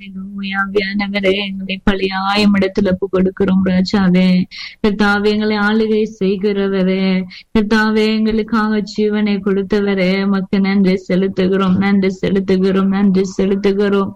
ஆவியானவரே எங்களை பழியாயம் இடத்துல ஒப்பு கொடுக்கிறோம் ராஜாவே கர்த்தாவே எங்களை ஆளுகை செய்கிறவரே கர்த்தாவே எங்களுக்காக ஜீவனை கொடுத்தவரே மக்கு நன்றி செலுத்துகிறோம் நன்றி செலுத்துகிறோம் நன்றி செலுத்துகிறோம்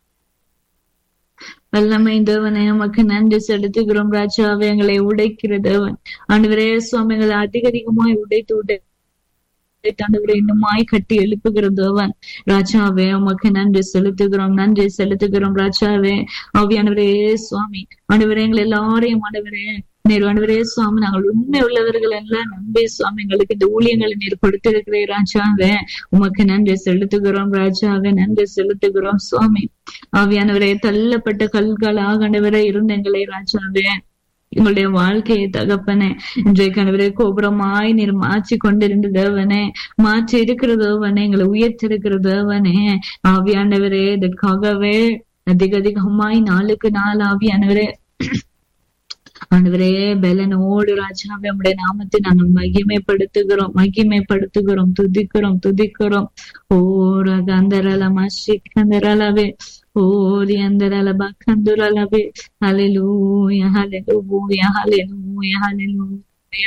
வல்லமை தேவனே நமக்கு நன்றி செலுத்துகிறோம் ராஜாவே எங்களை உடைக்கிற தேவன் ஆண்டவரே சுவாமிகளை அதிக அதிகமாய் உடைத்து உடை ஆண்டவரை இன்னுமாய் கட்டி எழுப்புகிற தேவன் ராஜாவே உமக்கு நன்றி செலுத்துகிறோம் நன்றி செலுத்துகிறோம் ராஜாவே ஆவியானவரே சுவாமி ஆண்டவரே எங்களை எல்லாரையும் ஆண்டவரே நீர் ஆண்டவரே சுவாமி நாங்கள் உண்மை உள்ளவர்கள் எல்லாம் நம்பி சுவாமி எங்களுக்கு இந்த ஊழியங்களை நீர் கொடுத்திருக்கிறே ராஜாவே உமக்கு நன்றி செலுத்துகிறோம் ராஜாவே நன்றி செலுத்துகிறோம் சுவாமி ஆவியானவரே தள்ளப்பட்ட கல்களாக ஆண்டவரே இருந்த எங்களை ராஜாவே எங்களுடைய வாழ்க்கையை தகப்பனே இன்றைக்கு கணவரே கோபுரமாய் நீர் மாற்றி கொண்டிருந்த தேவனே மாற்றி இருக்கிற தேவனே எங்களை உயர்த்திருக்கிற தேவனே ஆவியானவரே இதற்காகவே அதிக அதிகமாய் நாளுக்கு நாள் ஆவியானவரே ஆண்டவரே பலனோடு ராஜாவே உடைய நாமத்தை நாங்கள் மகிமைப்படுத்துகிறோம் மகிமைப்படுத்துகிறோம் துதிக்கிறோம் துதிக்கிறோம் ஓ ரகந்தரலமா சிக்கந்தரலவே ஓரி அந்தரல பக்கந்துரலவே ஹalleluya ஹalleluya ஹalleluya ஹalleluya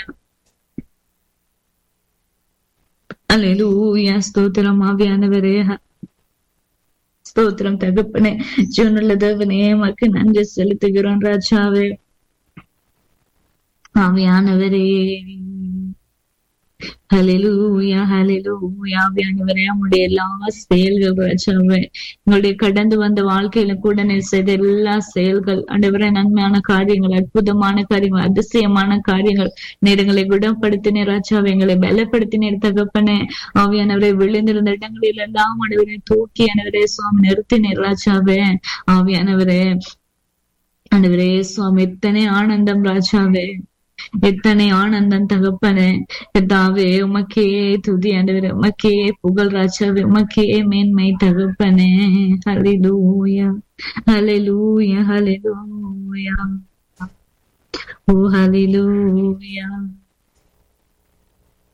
ஹalleluya ஸ்தோத்திரம் ஆவியானவரே ஸ்தோத்திரம் தகப்பனே ஜீவனுள்ள தேவனே மக்கு நன்றி செலுத்துகிறோம் ராஜாவே ஆவியானவரே ஹalleluya ஹalleluya ஆவியானவரே உங்களுடைய எல்லா செயல்கள் ராஜாவே உங்களுடைய கடந்து வந்த வாழ்க்கையில கூட நீர் செய்த எல்லா செயல்கள் ஆண்டவரே நன்மையான காரியங்கள் அற்புதமான காரியங்கள் அதிசயமான காரியங்கள் நேரங்களை குணப்படுத்தினீர் ராஜாவே எங்களை பலப்படுத்தினீர் தகப்பனே ஆவியானவரை விழுந்திருந்த இடங்களில் எல்லாம் ஆண்டவரை தூக்கி ஆண்டவரே சுவாமி நிறுத்தினீர் ராஜாவே ஆவியானவரே ஆண்டவரே சுவாமி எத்தனை ஆனந்தம் ராஜாவே எத்தனை ஆனந்தம் தகப்பனே கர்த்தாவே உமக்கே துதி ஆண்டவரே உமக்கே புகழ் ராஜாவே உமக்கே மேன்மை தகப்பனே ஹalleluya ஹalleluya ஹalleluya ஓ ஹalleluya